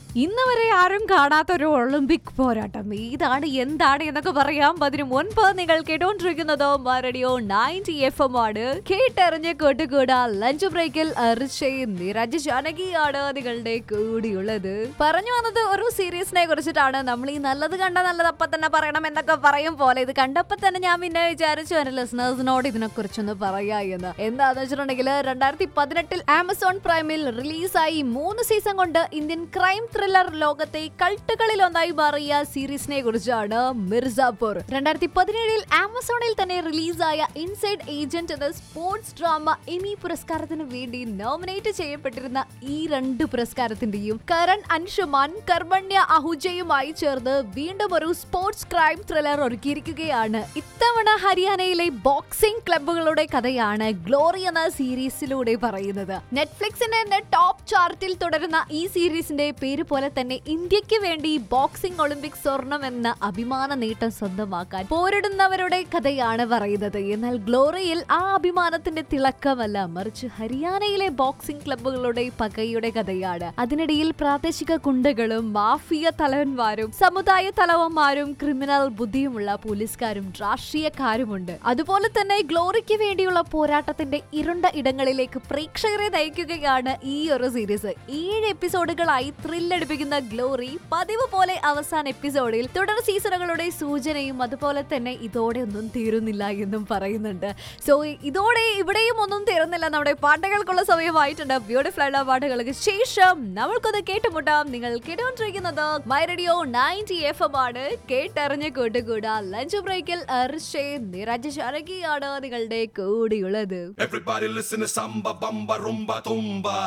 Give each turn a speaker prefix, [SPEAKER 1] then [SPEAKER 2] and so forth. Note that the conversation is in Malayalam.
[SPEAKER 1] ഇന്ന് വരെ ആരും കാണാത്ത ഒരു ഒളിമ്പിക് പോരാട്ടം ഇതാണ് എന്താണ് എന്നൊക്കെ പറയാം അതിനു മുൻപ് നിങ്ങൾ കേട്ടോണ്ടിരിക്കുന്നത് റേഡിയോ നയൻറ്റി എഫ് എം ആണ് കേട്ടറിഞ്ഞ് കേട്ടുകൂടാ ലഞ്ച് ബ്രേക്കിൽ അർച്ചയും നിരജ് ജാനകിയാണ് നിങ്ങളുടെ കൂടിയുള്ളത് പറഞ്ഞു വന്നത് ഒരു സീരീസിനെ കുറിച്ചിട്ടാണ് നമ്മൾ ഈ നല്ലത് കണ്ട നല്ലത് അപ്പൊ തന്നെ പറയണം എന്നൊക്കെ പറയും പോലെ ഇത് കണ്ടപ്പോ തന്നെ ഞാൻ പിന്നെ വിചാരിച്ചു എന്റെ ലിസണേഴ്സിനോട് ഇതിനെ കുറിച്ചൊന്ന് പറയാ എന്ന് എന്താന്ന് വെച്ചിട്ടുണ്ടെങ്കിൽ രണ്ടായിരത്തി പതിനെട്ടിൽ ആമസോൺ പ്രൈമിൽ റിലീസായി മൂന്ന് സീസൺ കൊണ്ട് ഇന്ത്യൻ ക്രൈം ത്രില്ലർ ലോകത്തെ കൾട്ടുകളിൽ ഒന്നായി മാറിയ സീരീസിനെ കുറിച്ചാണ് മിർസാപൂർ രണ്ടായിരത്തി പതിനേഴിൽ ആമസോണിൽ തന്നെ റിലീസായ ഇൻസൈഡ് ഏജന്റ് എന്ന സ്പോർട്സ് ഡ്രാമ എമി പുരസ്കാരത്തിന് വേണ്ടി നോമിനേറ്റ് ചെയ്യപ്പെട്ടിരുന്ന ഈ രണ്ട് പുരസ്കാരത്തിന്റെയും കരൺ അൻഷുമാൻ കർമ്മണ്യ അഹുജയുമായി ചേർന്ന് വീണ്ടും ഒരു സ്പോർട്സ് ക്രൈം ത്രില്ലർ ഒരുക്കിയിരിക്കുകയാണ് ഇത്തവണ ഹരിയാനയിലെ ബോക്സിംഗ് ക്ലബ്ബുകളുടെ കഥയാണ് ഗ്ലോറി എന്ന സീരീസിലൂടെ പറയുന്നത് നെറ്റ്ഫ്ലിക്സിന്റെ ടോപ്പ് ചാർട്ടിൽ തുടരുന്ന ഈ സീരീസിന്റെ പേര് പോലെ തന്നെ ഇന്ത്യക്ക് വേണ്ടി ബോക്സിംഗ് ഒളിമ്പിക് സ്വർണം എന്ന അഭിമാന നേട്ടം സ്വന്തമാക്കാൻ പോരിടുന്നവരുടെ കഥയാണ് പറയുന്നത് എന്നാൽ ഗ്ലോറിയിൽ ആ അഭിമാനത്തിന്റെ തിളക്കമല്ല മറിച്ച് ഹരിയാനയിലെ ബോക്സിംഗ് ക്ലബ്ബുകളുടെ പകയുടെ കഥയാണ് അതിനിടയിൽ പ്രാദേശിക കുണ്ടകളും മാഫിയ തലവന്മാരും സമുദായ തലവന്മാരും ക്രിമിനൽ ബുദ്ധിയുമുള്ള പോലീസുകാരും രാഷ്ട്രീയക്കാരുമുണ്ട് അതുപോലെ തന്നെ ഗ്ലോറിക്ക് വേണ്ടിയുള്ള പോരാട്ടത്തിന്റെ ഇരുണ്ട ഇടങ്ങളിലേക്ക് പ്രേക്ഷകരെ നയിക്കുകയാണ് ഈ ഒരു സീരീസ് ഏഴ് എപ്പിസോഡുകളായി ത്രില്ലടിപ്പിക്കുന്ന ഗ്ലോറി പതിവ് പോലെ അവസാന എപ്പിസോഡിൽ തുടർ സീസണുകളുടെ സൂചനയും അതുപോലെ തന്നെ ഇതോടെ ഒന്നും തീരുന്നില്ല എന്നും പറയുന്നുണ്ട് സോ ഇതോടെ ഇവിടെയും ഒന്നും തീർന്നില്ല നമ്മുടെ പാട്ടുകൾക്കുള്ള സമയമായിട്ടുണ്ട് ബ്യൂട്ടിഫുൾ ആയിട്ടുള്ള പാട്ടുകൾക്ക് ശേഷം നമ്മൾക്കൊന്ന് കേട്ടുമുട്ടാം നിങ്ങൾ കേട്ടുകൊണ്ടിരിക്കുന്നത് my radio ninety F M ആണ് കേട്ടറിഞ്ഞ് കൂട്ടുകൂടാ ലഞ്ച് ബ്രേക്കിൽ അർഷേ നിരജ് ശാരകിയാണ് നിങ്ങളുടെ കൂടിയുള്ളത്
[SPEAKER 2] Everybody listen to samba, bamba, rumba, tumba.